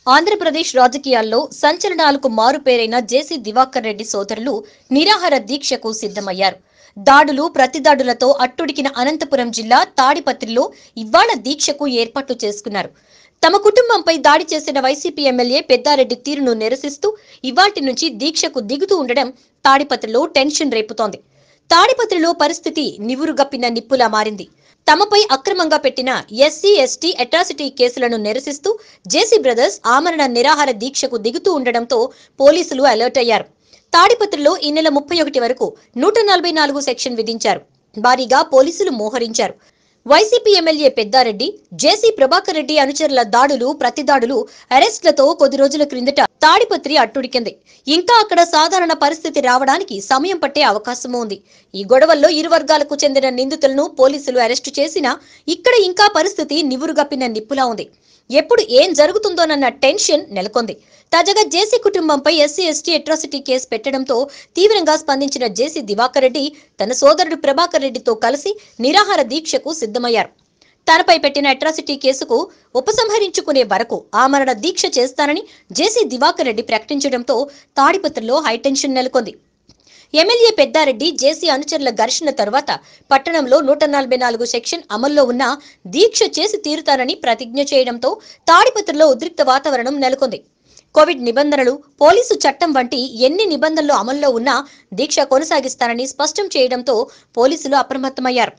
ఆంధ్రప్రదేశ్ రాజకీయాల్లో సంచలనాలకు మారుపేరైన జేసీ దివాకర్ రెడ్డి సోదరులు నిరాహార దీక్షకు సిద్ధమయ్యారు దాడులు ప్రతిదాడులతో అట్టుడికిన అనంతపురం జిల్లా తాడిపత్రిలో ఇవాళ దీక్షకు ఏర్పాట్లు చేసుకున్నారు తమ కుటుంబంపై దాడి చేసిన వైసీపీ ఎమ్మెల్యే పెద్దారెడ్డి తీరును నిరసిస్తూ ఇవాటి నుంచి దీక్షకు దిగుతూ ఉండడం తాడిపత్రిలో టెన్షన్ రేపుతోంది తాడిపత్రిలో పరిస్థితి నివురుగప్పిన నిప్పులా మారింది తమపై అక్రమంగా పెట్టిన ఎస్సీ ఎస్టీ అట్రాసిటీ కేసులను నిరసిస్తూ జేసీ బ్రదర్స్ ఆమరణ నిరాహార దీక్షకు దిగుతూ ఉండడంతో పోలీసులు అలర్ట్ అయ్యారు తాడిపత్రిలో ఈ నెల ముప్పై ఒకటి వరకు నూట నలభై నాలుగు సెక్షన్ విధించారు భారీగా పోలీసులు మోహరించారు వైసీపీ ఎమ్మెల్యే పెద్దారెడ్డి జేసీ ప్రభాకర్ రెడ్డి అనుచరుల దాడులు ప్రతిదాడులు అరెస్టులతో కొద్ది రోజుల క్రిందట తాడిపత్రి అట్టుడికింది ఇంకా అక్కడ సాధారణ పరిస్థితి రావడానికి సమయం పట్టే అవకాశం ఉంది ఈ గొడవల్లో ఇరు వర్గాలకు చెందిన నిందితులను పోలీసులు అరెస్టు చేసినా ఇక్కడ ఇంకా పరిస్థితి నివురుగప్పిన నిప్పులా ఉంది ఎప్పుడు ఏం జరుగుతుందోనన్న టెన్షన్ నెలకొంది తాజాగా జేసీ కుటుంబంపై ఎస్సీ ఎస్టీ అట్రాసిటీ కేసు పెట్టడంతో తీవ్రంగా స్పందించిన జేసీ దివాకర్ రెడ్డి తన సోదరుడు ప్రభాకర్ రెడ్డితో కలిసి నిరాహార దీక్షకు సిద్ధమయ్యారు తనపై పెట్టిన అట్రాసిటీ కేసుకు ఉపసంహరించుకునే వరకు ఆమరణ దీక్ష చేస్తానని జేసీ దివాకర్ రెడ్డి ప్రకటించడంతో తాడిపత్రిలో హైటెన్షన్ నెలకొంది ఎమ్మెల్యే పెద్దారెడ్డి జేసీ అనుచరుల ఘర్షణ తరువాత పట్టణంలో నూట నలభై నాలుగు సెక్షన్ అమల్లో ఉన్న దీక్ష చేసి తీరుతానని ప్రతిజ్ఞ చేయడంతో తాడిపత్రిలో ఉద్రిక్త వాతావరణం నెలకొంది కోవిడ్ నిబంధనలు పోలీసు చట్టం వంటి ఎన్ని నిబంధనలు అమల్లో ఉన్నా దీక్ష కొనసాగిస్తానని స్పష్టం చేయడంతో పోలీసులు అప్రమత్తమయ్యారు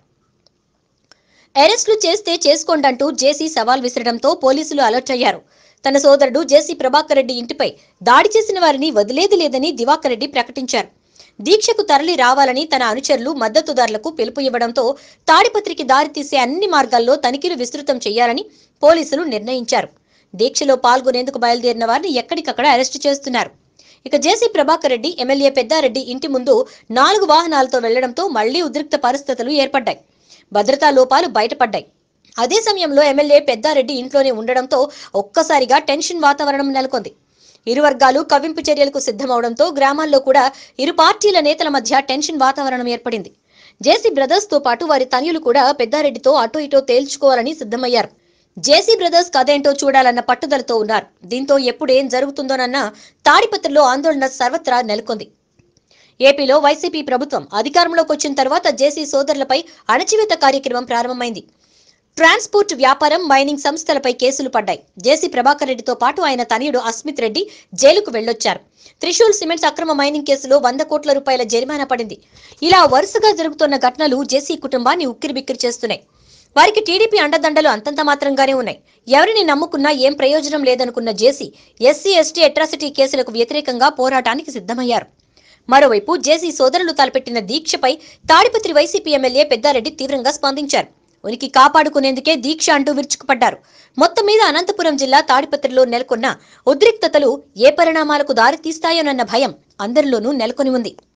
అరెస్టులు చేస్తే చేసుకోండంటూ జేసీ సవాల్ విసరడంతో పోలీసులు అలర్ట్ అయ్యారు తన సోదరుడు జేసీ ప్రభాకర్ రెడ్డి ఇంటిపై దాడి చేసిన వారిని వదిలేది లేదని దివాకర్ రెడ్డి ప్రకటించారు దీక్షకు తరలి రావాలని తన అనుచరులు మద్దతుదారులకు పిలుపు ఇవ్వడంతో తాడిపత్రికి దారితీసే అన్ని మార్గాల్లో తనిఖీలు విస్తృతం చేయాలని పోలీసులు నిర్ణయించారు దీక్షలో పాల్గొనేందుకు బయలుదేరిన వారిని ఎక్కడికక్కడ అరెస్టు చేస్తున్నారు ఇక జేసీ ప్రభాకర్ రెడ్డి ఎమ్మెల్యే పెద్దారెడ్డి ఇంటి ముందు నాలుగు వాహనాలతో వెళ్లడంతో మళ్లీ ఉద్రిక్త పరిస్థితులు ఏర్పడ్డాయి భద్రతా లోపాలు బయటపడ్డాయి అదే సమయంలో ఎమ్మెల్యే పెద్దారెడ్డి ఇంట్లోనే ఉండడంతో ఒక్కసారిగా టెన్షన్ వాతావరణం నెలకొంది ఇరు వర్గాలు కవ్వింపు చర్యలకు సిద్ధమవడంతో గ్రామాల్లో కూడా ఇరు పార్టీల నేతల మధ్య టెన్షన్ వాతావరణం ఏర్పడింది జేసీ బ్రదర్స్ తో పాటు వారి తనయులు కూడా పెద్దారెడ్డితో అటో ఇటో తేల్చుకోవాలని సిద్ధమయ్యారు జేసీ బ్రదర్స్ కథేంటో చూడాలన్న పట్టుదలతో ఉన్నారు దీంతో ఎప్పుడు ఏం జరుగుతుందోనన్న తాడిపత్రిలో ఆందోళన సర్వత్రా నెలకొంది ఏపీలో వైసీపీ ప్రభుత్వం అధికారంలోకి వచ్చిన తర్వాత జేసీ సోదరులపై అణచివేత కార్యక్రమం ప్రారంభమైంది ట్రాన్స్పోర్ట్ వ్యాపారం మైనింగ్ సంస్థలపై కేసులు పడ్డాయి జేసీ ప్రభాకర్ రెడ్డితో పాటు ఆయన తనయుడు అస్మిత్ రెడ్డి జైలుకు వెళ్లొచ్చారు త్రిశూల్ సిమెంట్స్ అక్రమ మైనింగ్ కేసులో వంద కోట్ల రూపాయల జరిమానా పడింది ఇలా వరుసగా జరుగుతున్న ఘటనలు జేసీ కుటుంబాన్ని ఉక్కిరిబిక్కిరి చేస్తున్నాయి వారికి టీడీపీ అండదండలు అంతంత మాత్రంగానే ఉన్నాయి ఎవరిని నమ్ముకున్నా ఏం ప్రయోజనం లేదనుకున్న జేసీ ఎస్సీ ఎస్టీ అట్రాసిటీ కేసులకు వ్యతిరేకంగా పోరాటానికి సిద్ధమయ్యారు మరోవైపు జేసీ సోదరులు తలపెట్టిన దీక్షపై తాడిపత్రి వైసీపీ ఎమ్మెల్యే పెద్దారెడ్డి తీవ్రంగా స్పందించారు ఉనికి కాపాడుకునేందుకే దీక్ష అంటూ విరుచుకుపడ్డారు మొత్తం మీద అనంతపురం జిల్లా తాడిపత్రిలో నెలకొన్న ఉద్రిక్తతలు ఏ పరిణామాలకు దారితీస్తాయోనన్న భయం అందరిలోనూ నెలకొని ఉంది